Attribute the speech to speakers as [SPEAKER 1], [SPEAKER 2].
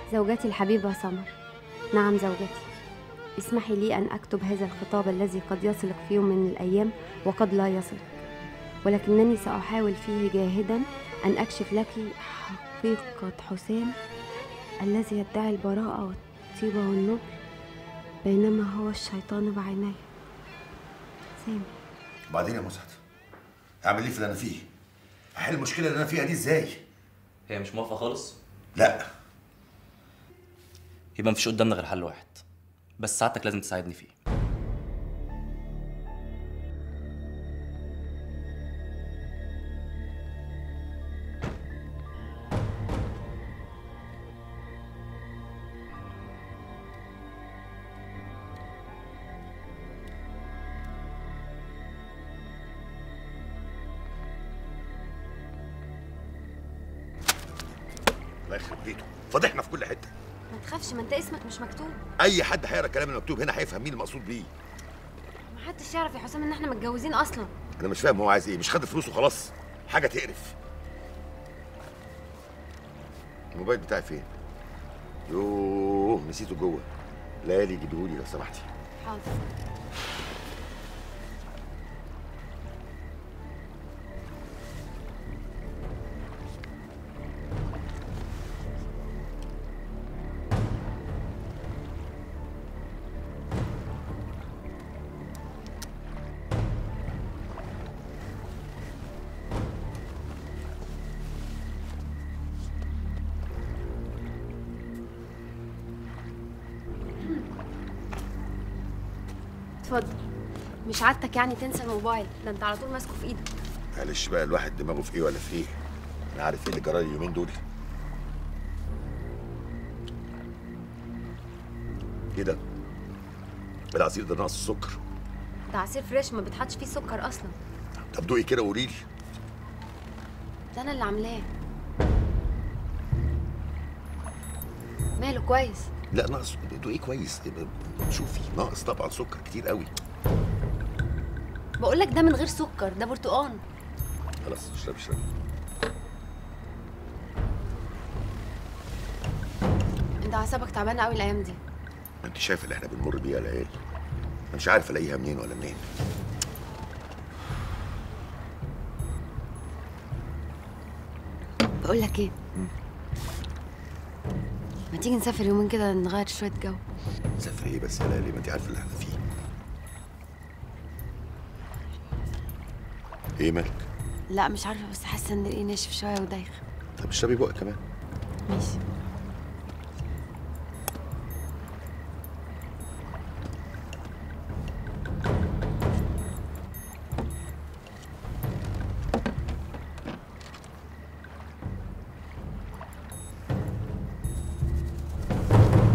[SPEAKER 1] زوجتي الحبيبة سمر نعم زوجتي اسمحي لي أن أكتب هذا الخطاب الذي قد يصلك في يوم من الأيام وقد لا يصلك ولكنني سأحاول فيه جاهدا أن أكشف لك حقيقة حسام الذي يدعي البراءة والطيبة والنبل بينما هو الشيطان بعينيه سامي
[SPEAKER 2] وبعدين يا مسعد اعمل ايه في اللي انا فيه احل المشكله اللي انا فيها دي ازاي
[SPEAKER 3] هي مش موافقه خالص
[SPEAKER 2] لا
[SPEAKER 3] يبقى مفيش قدامنا غير حل واحد بس سعادتك لازم تساعدني فيه
[SPEAKER 2] الله يخرب بيته فضحنا في كل حته
[SPEAKER 1] ما تخافش ما انت اسمك مش مكتوب
[SPEAKER 2] اي حد هيقرا الكلام المكتوب هنا هيفهم مين المقصود بيه
[SPEAKER 1] ما حدش يعرف يا حسام ان احنا متجوزين اصلا
[SPEAKER 2] انا مش فاهم هو عايز ايه مش خد فلوس وخلاص حاجه تقرف الموبايل بتاعي فين يوه نسيته جوه ليالي جيبهولي لو سمحتي
[SPEAKER 1] حاضر اتفضل مش عادتك يعني تنسى الموبايل ده انت على طول ماسكه في ايدك
[SPEAKER 2] معلش بقى الواحد دماغه في ايه ولا في ايه انا عارف ايه اللي جرالي اليومين دول ايه ده العصير ده ناقص السكر
[SPEAKER 1] ده عصير فريش ما بتحطش فيه سكر اصلا
[SPEAKER 2] طب دوقي كده وقولي لي
[SPEAKER 1] ده انا اللي عاملاه ماله كويس
[SPEAKER 2] لا ناقص دوقي كويس شوفي ناقص طبعا سكر كتير قوي
[SPEAKER 1] بقول لك ده من غير سكر ده برتقان
[SPEAKER 2] خلاص اشربي اشربي
[SPEAKER 1] انت اعصابك تعبانه قوي الايام دي
[SPEAKER 2] ما انت شايف اللي احنا بنمر بيه يا ليالي انا مش عارف الاقيها منين ولا منين
[SPEAKER 1] بقول لك ايه ما تيجي نسافر يومين كده نغير شويه جو
[SPEAKER 2] سافر ايه بس يا ليالي ما انت عارفه اللي احنا فيه ايه مالك
[SPEAKER 1] لا مش عارفه بس حاسه ان ايه ناشف شويه ودايخ
[SPEAKER 2] طب اشربي بقى كمان
[SPEAKER 1] ماشي